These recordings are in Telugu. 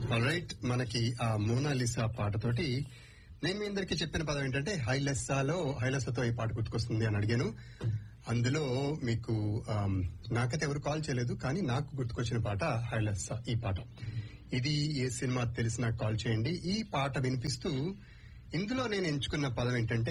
రైట్ మనకి ఆ మోనాలిసా పాటతోటి నేను మీ అందరికి చెప్పిన పదం ఏంటంటే హైలెస్సాలో హైలెస్సాతో ఈ పాట గుర్తుకొస్తుంది అని అడిగాను అందులో మీకు ఆమ్, నాకైతే ఎవరు కాల్ చేయలేదు కానీ నాకు గుర్తుకొచ్చిన పాట హైలెస్సా ఈ పాట ఇది ఏ సినిమా తెలిసి నాకు కాల్ చేయండి ఈ పాట వినిపిస్తూ ఇందులో నేను ఎంచుకున్న పదం ఏంటంటే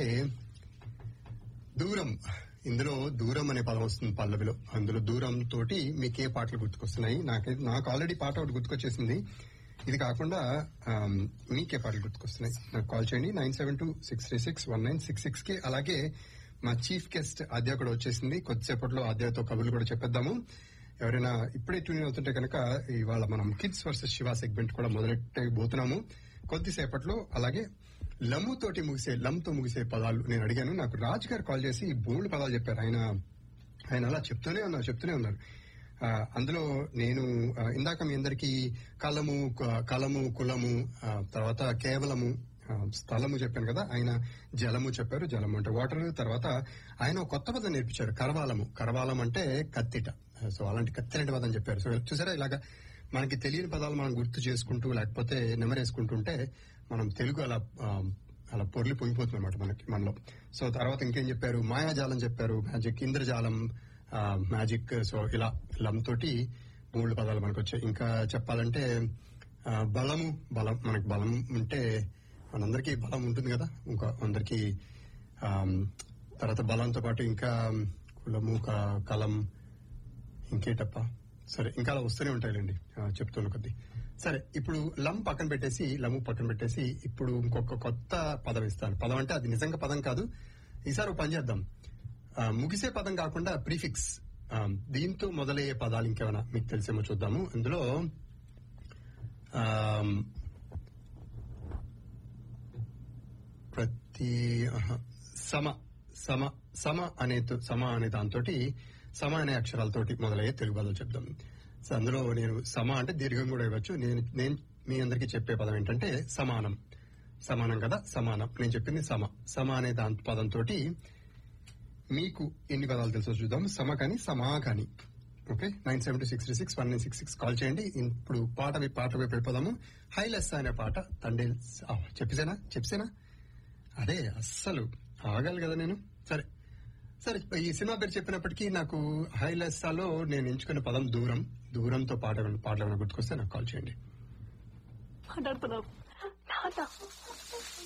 దూరం ఇందులో దూరం అనే పదం వస్తుంది పల్లవిలో అందులో దూరం తోటి మీకు ఏ పాటలు గుర్తుకొస్తున్నాయి నాకైతే నాకు ఆల్రెడీ పాట ఒకటి గుర్తుకొచ్చేసింది ఇది కాకుండా ఆమ్, మీకే పాటలు గుర్తుకొస్తున్నాయి నాకు కాల్ చేయండి nine seven two six three six one nine six six కి అలాగే మా చీఫ్ గెస్ట్ ఆద్య కూడా వచ్చేసింది కొద్దిసేపట్లో ఆద్యతో కబుర్లు కూడా చెప్పేద్దాము ఎవరైనా ఇప్పుడే ట్యూన్ అవుతుంటే కనుక ఇవాళ మనం కిడ్స్ వర్సెస్ శివ సెగ్మెంట్ కూడా మొదలెట్టబోతున్నాము కొద్దిసేపట్లో అలాగే లమ్ము తోటి ముగిసే లమ్తో ముగిసే పదాలు నేను అడిగాను నాకు రాజ్ గారు కాల్ చేసి బోల్డ్ పదాలు చెప్పారు ఆయన ఆయన అలా చెప్తూనే ఉన్నారు చెప్తూనే ఉన్నారు ఆ, అందులో నేను ఆ, ఇందాక మీ అందరికి కలము క- కలము కులము ఆ, తర్వాత కేవలము ఆ, స్థలము చెప్పాను కదా ఆయన జలము చెప్పారు జలము అంటే వాటర్ తర్వాత ఆయన ఒక కొత్త పదం నేర్పించారు కరవాలము కరవాలం అంటే కత్తిట సో అలాంటి కత్తిలాంటి పదం చెప్పారు సో చూసారా ఇలాగా మనకి తెలియని పదాలు మనం గుర్తు చేసుకుంటూ లేకపోతే నెమరేసుకుంటుంటే మనం తెలుగు అలా ఆ, అలా పొర్లి పొంగిపోతుంది అనమాట మనకి మనలో సో తర్వాత ఇంకేం చెప్పారు మాయాజాలం చెప్పారు మ్యాజిక్ ఇంద్రజాలం ఆ, మ్యాజిక్ సో ఇలా లం తోటి మూడు పదాలు మనకు వచ్చాయి ఇంకా చెప్పాలంటే ఆ, బలము బలం మనకి బలం ఉంటే మనందరికీ బలం ఉంటుంది కదా ఇంకా అందరికీ ఆ, తర్వాత బలంతో పాటు ఇంకా కులము క- కలం ఇంకేటప్ప సరే ఇంకా అలా వస్తూనే ఉంటాయిలేండి ఆ, చెప్తున్న కొద్ది సరే ఇప్పుడు లం పక్కన పెట్టేసి లము పక్కన పెట్టేసి ఇప్పుడు ఇంకొక కొత్త పదం ఇస్తాను పదం అంటే అది నిజంగా పదం కాదు ఈసారి ఒక పని చేద్దాం ఆ, ముగిసే పదం కాకుండా ప్రీఫిక్స్ ఆ, దీంతో మొదలయ్యే పదాలు ఇంకేమైనా మీకు తెలిసేమో చూద్దాము అందులో ఆ, ప్రతి ఆహా, సమ సమ సమ అనే తో- సమ అనే దాంతో సమ అనే అక్షరాలతోటి మొదలయ్యే తెలుగు పదాలు చెప్దాం సో అందులో నేను సమ అంటే దీర్ఘం కూడా ఇవ్వచ్చు నేను నేను మీ అందరికీ చెప్పే పదం ఏంటంటే సమానం సమానం కదా సమానం నేను చెప్పింది సమ సమ అనే దాని పదంతో మీకు ఎన్ని పదాలు తెలుసో చూద్దాం సమ కానీ సమా కానీ okay nine seven two six three six one nine six six call చేయండి ఇప్పుడు పాట వై- పాట వైపు వెళ్ళిపోదాము హైలెస్ అనే పాట తండే చెప్పేసేనా చెప్పేసేనా అదే అస్సలు ఆగాలి కదా నేను సరే సరే ఈ సినిమా పేరు చెప్పినప్పటికీ నాకు హైలెస్సాలో నేను ఎంచుకున్న పదం దూరం దూరంతో పాట పాటలు ఏమైనా గుర్తుకొస్తే నాకు కాల్ చేయండి మాట్లాడుతున్నావు తాత